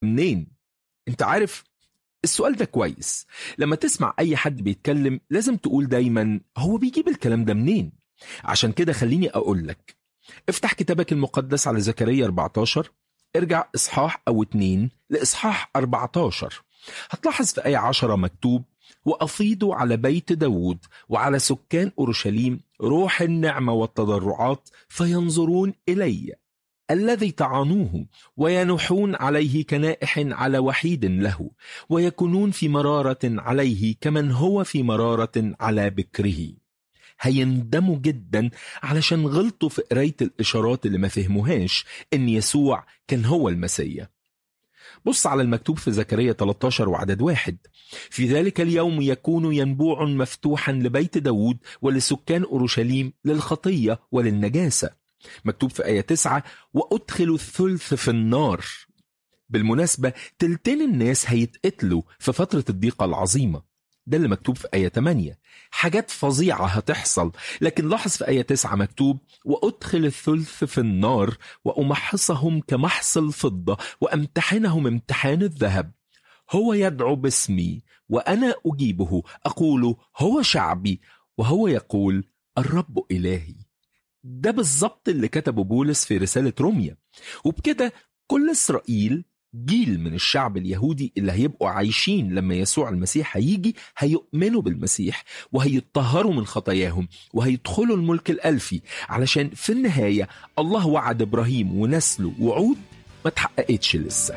منين انت عارف السؤال ده كويس لما تسمع اي حد بيتكلم لازم تقول دايما هو بيجيب الكلام ده منين عشان كده خليني اقول لك افتح كتابك المقدس على زكريا 14 ارجع اصحاح او اتنين لاصحاح 14 هتلاحظ في آية 10 مكتوب وأفيضوا على بيت داود وعلى سكان أورشليم روح النعمة والتضرعات فينظرون إلي الذي طعنوه وينحون عليه كنائح على وحيد له ويكونون في مرارة عليه كمن هو في مرارة على بكره هيندموا جدا علشان غلطوا في قراية الإشارات اللي ما فهموهاش إن يسوع كان هو المسيا بص على المكتوب في زكريا 13 وعدد واحد في ذلك اليوم يكون ينبوع مفتوحا لبيت داود ولسكان أورشليم للخطية وللنجاسة مكتوب في آية 9 وأدخل الثلث في النار بالمناسبة تلتين الناس هيتقتلوا في فترة الضيقة العظيمة ده اللي مكتوب في آية 8 حاجات فظيعة هتحصل لكن لاحظ في آية 9 مكتوب وأدخل الثلث في النار وأمحصهم كمحص الفضة وأمتحنهم امتحان الذهب هو يدعو باسمي وأنا أجيبه أقول هو شعبي وهو يقول الرب إلهي ده بالظبط اللي كتبه بولس في رسالة روميا وبكده كل إسرائيل جيل من الشعب اليهودي اللي هيبقوا عايشين لما يسوع المسيح هيجي هيؤمنوا بالمسيح وهيطهروا من خطاياهم وهيدخلوا الملك الألفي علشان في النهاية الله وعد إبراهيم ونسله وعود ما تحققتش لسه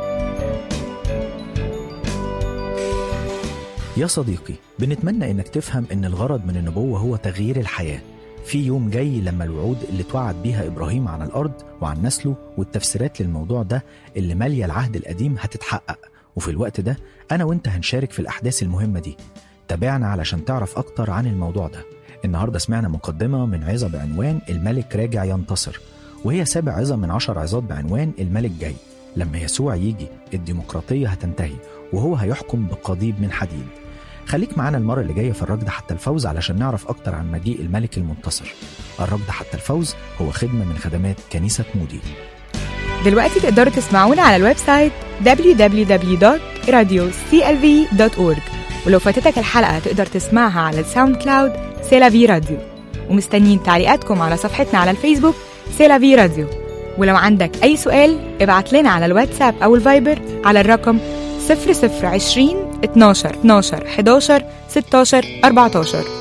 يا صديقي بنتمنى انك تفهم ان الغرض من النبوة هو تغيير الحياة في يوم جاي لما الوعود اللي توعد بيها إبراهيم عن الأرض وعن نسله والتفسيرات للموضوع ده اللي مالية العهد القديم هتتحقق وفي الوقت ده أنا وإنت هنشارك في الأحداث المهمة دي تابعنا علشان تعرف أكتر عن الموضوع ده النهاردة سمعنا مقدمة من عظة بعنوان الملك راجع ينتصر وهي سابع عظة من عشر عظات بعنوان الملك جاي لما يسوع يجي الديمقراطية هتنتهي وهو هيحكم بقضيب من حديد خليك معانا المرة اللي جاية في الركض حتى الفوز علشان نعرف أكتر عن مجيء الملك المنتصر الركض حتى الفوز هو خدمة من خدمات كنيسة مودي دلوقتي تقدروا تسمعونا على الويب سايت www.radioclv.org ولو فاتتك الحلقة تقدر تسمعها على الساوند كلاود سيلافي راديو ومستنيين تعليقاتكم على صفحتنا على الفيسبوك سيلافي راديو ولو عندك أي سؤال ابعت لنا على الواتساب أو الفايبر على الرقم 0020 12 12 11 16 14